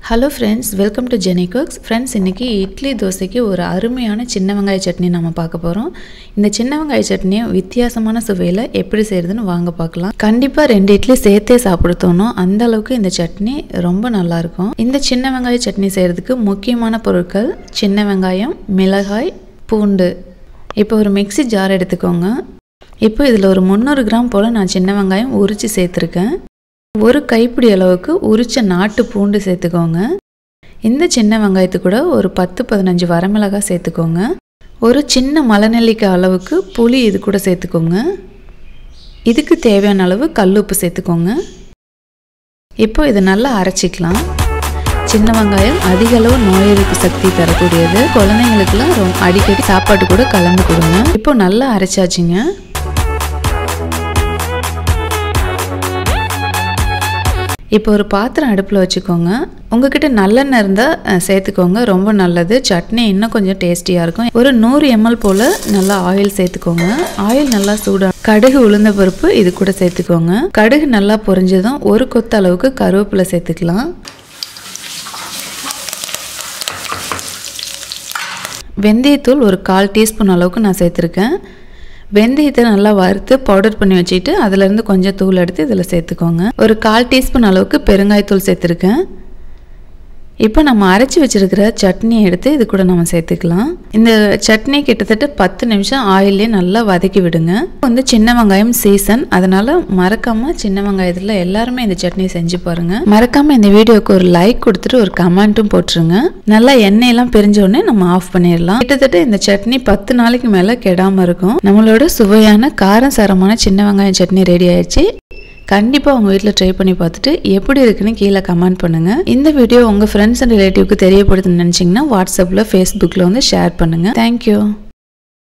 hello friends welcome to Jeni cooks friends இன்றைக்கி இட்லி தோசைக்கு ஒரு அருமையான சின்ன வெங்காய சட்னி நம்ம பார்க்க போகிறோம் இந்த சின்ன வெங்காய சட்னியை வித்தியாசமான சுவையில் எப்படி செய்கிறதுன்னு வாங்க பார்க்கலாம் கண்டிப்பாக ரெண்டு இட்லி சேர்த்தே சாப்பிட தோணும் அந்த அளவுக்கு இந்த சட்னி ரொம்ப நல்லாயிருக்கும் இந்த சின்ன வெங்காய சட்னி செய்கிறதுக்கு முக்கியமான பொருட்கள் சின்ன வெங்காயம் மிளகாய் பூண்டு இப்போ ஒரு மிக்ஸி ஜார் எடுத்துக்கோங்க இப்போ இதில் ஒரு முந்நூறு கிராம் போல் நான் சின்ன வெங்காயம் உரித்து சேர்த்துருக்கேன் ஒரு கைப்பிடி அளவுக்கு உரிச்ச நாட்டு பூண்டு சேர்த்துக்கோங்க இந்த சின்ன வெங்காயத்து கூட ஒரு பத்து பதினஞ்சு வரமிளகாய் சேர்த்துக்கோங்க ஒரு சின்ன மலநெல்லிக்காய் அளவுக்கு புளி இது கூட சேர்த்துக்கோங்க இதுக்கு தேவையான அளவு கல்லுப்பு சேர்த்துக்கோங்க இப்போ இதை நல்லா அரைச்சிக்கலாம் சின்ன வெங்காயம் அதிக அளவு நோய் எதிர்ப்பு சக்தி தரக்கூடியது குழந்தைங்களுக்குலாம் ரொம்ப அடிக்கடி சாப்பாட்டு கூட கலந்து கொடுங்க இப்போ நல்லா அரைச்சாச்சுங்க இப்போ ஒரு பாத்திரம் அடுப்பில் வச்சுக்கோங்க உங்ககிட்ட நல்லெண்ணெய் இருந்தால் சேர்த்துக்கோங்க ரொம்ப நல்லது சட்னி இன்னும் கொஞ்சம் டேஸ்டியாக இருக்கும் ஒரு நூறு எம்எல் போல் நல்லா ஆயில் சேர்த்துக்கோங்க ஆயில் நல்லா சூடாக கடுகு உளுந்த பருப்பு இது கூட சேர்த்துக்கோங்க கடுகு நல்லா பொரிஞ்சதும் ஒரு கொத்த அளவுக்கு கருவேப்பிலை சேர்த்துக்கலாம் வெந்தயத்தூள் ஒரு கால் டீஸ்பூன் அளவுக்கு நான் சேர்த்துருக்கேன் வெந்தயத்தை நல்லா வறுத்து பவுடர் பண்ணி வச்சுட்டு அதுலேருந்து கொஞ்சம் தூள் எடுத்து இதில் சேர்த்துக்கோங்க ஒரு கால் டீஸ்பூன் அளவுக்கு பெருங்காயத்தூள் சேர்த்துருக்கேன் இப்போ நம்ம அரைச்சி வச்சிருக்கிற சட்னியை எடுத்து இது கூட நம்ம சேர்த்துக்கலாம் இந்த சட்னி கிட்டத்தட்ட பத்து நிமிஷம் ஆயிலே நல்லா வதக்கி விடுங்க வந்து சின்ன வெங்காயம் சீசன் அதனால மறக்காம சின்ன வெங்காயத்தில் எல்லாருமே இந்த சட்னி செஞ்சு பாருங்க மறக்காம இந்த வீடியோக்கு ஒரு லைக் கொடுத்துட்டு ஒரு கமெண்ட்டும் போட்டுருங்க நல்லா எண்ணெயெல்லாம் பிரிஞ்ச உடனே நம்ம ஆஃப் பண்ணிடலாம் கிட்டத்தட்ட இந்த சட்னி பத்து நாளைக்கு மேலே கெடாம இருக்கும் நம்மளோட சுவையான காரம் சாரமான சின்ன வெங்காயம் சட்னி ரெடி ஆயிடுச்சு கண்டிப்பாக உங்கள் வீட்டில் ட்ரை பண்ணி பார்த்துட்டு எப்படி இருக்குன்னு கீழே கமெண்ட் பண்ணுங்கள் இந்த வீடியோ உங்கள் ஃப்ரெண்ட்ஸ் அண்ட் ரிலேட்டிவ்க்கு தெரியப்படுத்துன்னு நினச்சிங்கன்னா வாட்ஸ்அப்பில் ஃபேஸ்புக்கில் வந்து ஷேர் பண்ணுங்கள் தேங்க்யூ